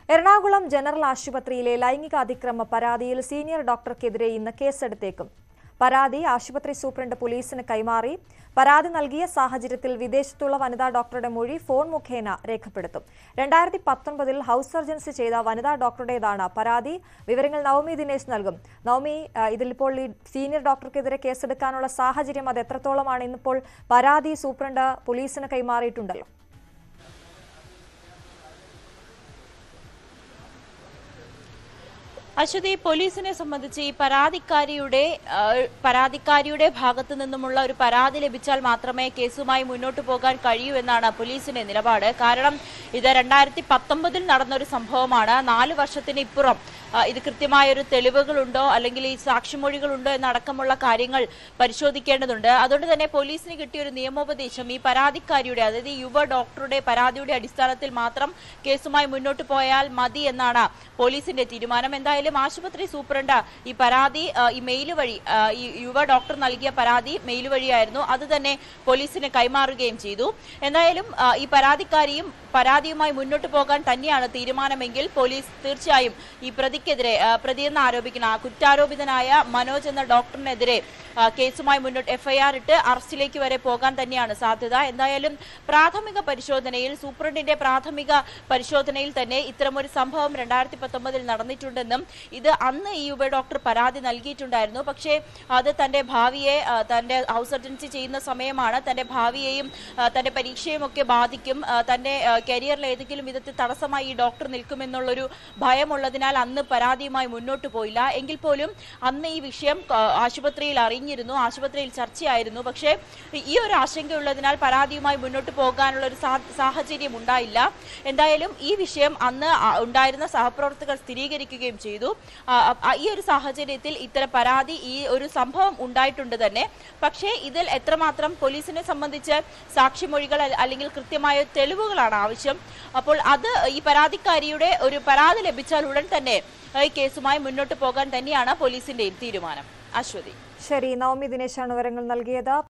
Ernakulam general ആശുപത്രിയിലെ ലൈംഗിക അതിക്രമ പരാതിയിൽ സീനിയർ ഡോക്ടർക്കെതിരെ ഇന്ന് കേസെടുത്തേക്കും പരാതി ആശുപത്രി സൂപ്രണ്ട് പോലീസിന് കൈമാറി പരാതി നൽകിയ സാഹചര്യത്തിൽ വിദേശത്തുള്ള വനിതാ ഡോക്ടറുടെ മൊഴി ഫോൺ മുഖേന രേഖപ്പെടുത്തും രണ്ടായിരത്തി പത്തൊൻപതിൽ ഹൌസ് സർജൻസി ചെയ്ത വനിതാ ഡോക്ടറുടേതാണ് പരാതി വിവരങ്ങൾ നവമി ദിനേശ് നൽകും നവമി ആ, ഇതിലിപ്പോൾ ഈ സീനിയർ ഡോക്ടർക്കെതിരെ കേസെടുക്കാനുള്ള സാഹചര്യം അത് എത്രത്തോളമാണ് ഇന്നിപ്പോൾ പരാതി സൂപ്രണ്ട് പോലീസിന് കൈമാറിയിട്ടുണ്ടല്ലോ അശ്വതി പോലീസിനെ സംബന്ധിച്ച് ഈ പരാതിക്കാരിയുടെ ആ, പരാതിക്കാരിയുടെ ഭാഗത്തു നിന്നുമുള്ള ഒരു പരാതി ലഭിച്ചാൽ മാത്രമേ കേസുമായി മുന്നോട്ട് പോകാൻ കഴിയൂ എന്നാണ് പോലീസിന്റെ നിലപാട് കാരണം ഇത് രണ്ടായിരത്തി പത്തൊമ്പതിൽ നടന്ന ഒരു സംഭവമാണ് നാല് വർഷത്തിന് ഇപ്പുറം ആ, ഇത് കൃത്യമായ ഒരു തെളിവുകളുണ്ടോ അല്ലെങ്കിൽ ഈ സാക്ഷിമൊഴികളുണ്ടോ എന്നടക്കമുള്ള കാര്യങ്ങൾ പരിശോധിക്കേണ്ടതുണ്ട് അതുകൊണ്ട് തന്നെ പോലീസിന് കിട്ടിയ ഒരു നിയമോപദേശം ഈ പരാതിക്കാരിയുടെ അതായത് ഈ യുവ ഡോക്ടറുടെ പരാതിയുടെ അടിസ്ഥാനത്തിൽ മാത്രം കേസുമായി മുന്നോട്ട് പോയാൽ മതി എന്നാണ് പോലീസിന്റെ തീരുമാനം എന്തായാലും ആശുപത്രി സൂപ്രണ്ട് ഈ പരാതി ആ, ഈ മെയിൽ വഴി ആ, ഈ യുവ ഡോക്ടർ നൽകിയ പരാതി മെയിൽ വഴിയായിരുന്നു അത് തന്നെ പോലീസിന് കൈമാറുകയും ചെയ്തു എന്തായാലും ആ, ഈ പരാതിക്കാരിയും പരാതിയുമായി മുന്നോട്ട് പോകാൻ തന്നെയാണ് തീരുമാനമെങ്കിൽ പോലീസ് തീർച്ചയായും ഈ പ്രതിക്കെതിരെ ആ, പ്രതിയെന്ന് ആരോപിക്കുന്ന ആ കുറ്റാരോപിതനായ മനോജ് എന്ന ഡോക്ടറിനെതിരെ ആ, കേസുമായി മുന്നോട്ട് എഫ്ഐആർ ഇട്ട് അറസ്റ്റിലേക്ക് വരെ പോകാൻ തന്നെയാണ് സാധ്യത എന്തായാലും പ്രാഥമിക പരിശോധനയിൽ സൂപ്രണ്ടിന്റെ പ്രാഥമിക പരിശോധനയിൽ തന്നെ ഇത്തരമൊരു സംഭവം രണ്ടായിരത്തി പത്തൊമ്പതിൽ നടന്നിട്ടുണ്ടെന്നും ഇത് അന്ന് ഈ യുവ ഡോക്ടർ പരാതി നൽകിയിട്ടുണ്ടായിരുന്നു പക്ഷേ അത് തന്റെ ഭാവിയെ ആ, തന്റെ ഹൗസ് സർജൻസി ചെയ്യുന്ന സമയമാണ് തന്റെ ഭാവിയെയും ആ, തന്റെ പരീക്ഷയും ഒക്കെ ബാധിക്കും ആ, തന്റെ ആ, കരിയറിൽ ഏതെങ്കിലും വിധത്തിൽ തടസ്സമായി ഈ ഡോക്ടർ നിൽക്കുമെന്നുള്ളൊരു ഭയമുള്ളതിനാൽ അന്ന് പരാതിയുമായി മുന്നോട്ട് പോയില്ല എങ്കിൽ പോലും അന്ന് ഈ വിഷയം ആ, ആശുപത്രിയിൽ അറിഞ്ഞിരുന്നു ആശുപത്രിയിൽ ചർച്ചയായിരുന്നു പക്ഷേ ഈ ഒരു ആശങ്കയുള്ളതിനാൽ പരാതിയുമായി മുന്നോട്ട് പോകാനുള്ള ഒരു സാ- സാഹചര്യം ഉണ്ടായില്ല എന്തായാലും ഈ വിഷയം അന്ന് ആ, ഉണ്ടായിരുന്ന സഹപ്രവർത്തകർ സ്ഥിരീകരിക്കുകയും ചെയ്തു ആ, ആ, ഈ ഒരു സാഹചര്യത്തിൽ ഇത്തരം പരാതി ഈ ഒരു സംഭവം ഉണ്ടായിട്ടുണ്ട് തന്നെ പക്ഷേ ഇതിൽ എത്രമാത്രം പോലീസിനെ സംബന്ധിച്ച് സാക്ഷിമൊഴികൾ അല്ല- അല്ലെങ്കിൽ കൃത്യമായ തെളിവുകളാണ് ആവശ്യം അപ്പോൾ അത് ഈ പരാതിക്കാരിയുടെ ഒരു പരാതി ലഭിച്ചാൽ ഉടൻ തന്നെ ആ, ഈ കേസുമായി മുന്നോട്ട് പോകാൻ തന്നെയാണ് പോലീസിന്റെയും തീരുമാനം അശ്വതി ശരി നവമി ദിനേശാണ് വിവരങ്ങൾ നൽകിയത്